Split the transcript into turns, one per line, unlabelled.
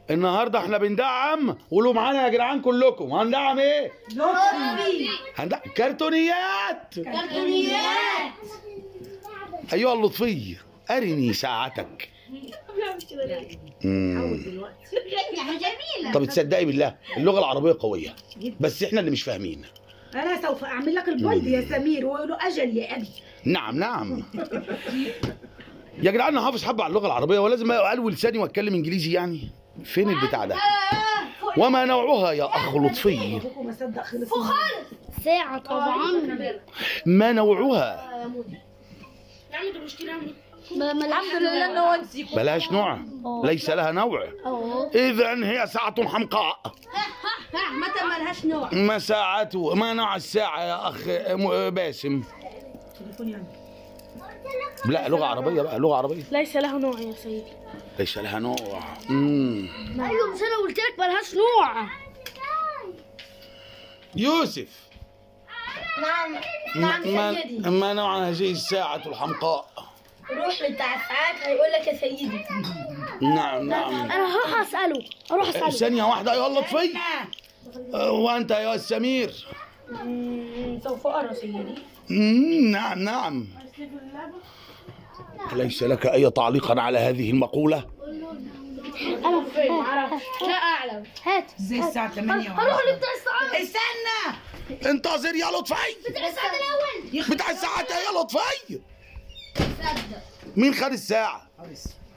النهارده احنا بندعم قولوا معانا يا جدعان كلكم هندعم ايه
لطفي
هندعم كرتونيات
كرتونيات
ايها اللطفي ارني ساعتك مم.
جميلة
طب تصدقي بالله اللغه العربيه قويه بس احنا اللي مش فاهمين
انا سوف اعمل لك البيض يا سمير ويقولوا اجل يا ابي
نعم نعم يا جدعان انا حافظ حبه على اللغه العربيه ولازم الوي لساني واتكلم انجليزي يعني فين البتاع ده وما نوعها يا اخ لطفي
ابوكم ما صدق خلص
ساعة طبعا
ما نوعها
الحمد لله ان هو نسيك
بلاش نوع ليس لها نوع اذا هي ساعه حمقاء
متى ملهاش نوع
ما ساعته ما نوع الساعه يا اخ م- باسم
تليفون يعني
لا لغه عربيه بقى لغه عربيه
ليس له نوع يا سيدي
ليس لها نوع مم.
ايوه مش انا قلت لك ملهاش نوع
يوسف
نعم
ما,
نعم
ما,
سيدي
ما نوع هذه الساعة الحمقاء
روح بتاع الساعات هيقول لك يا سيدي
نعم نعم
انا هروح اساله اروح اساله
ثانية واحدة أيها اللطفي أه، وأنت أيها السمير
سوف ارى سيدي
مم، نعم نعم ليس لك أي تعليق على هذه المقولة
لا اعلم
هات
زي الساعه 8
هروح لبتاع الساعات
استنى
انتظر يا لطفي
بتاع الساعات الاول
بتاع الساعات يا لطفي
صدق
مين خد الساعة
خالص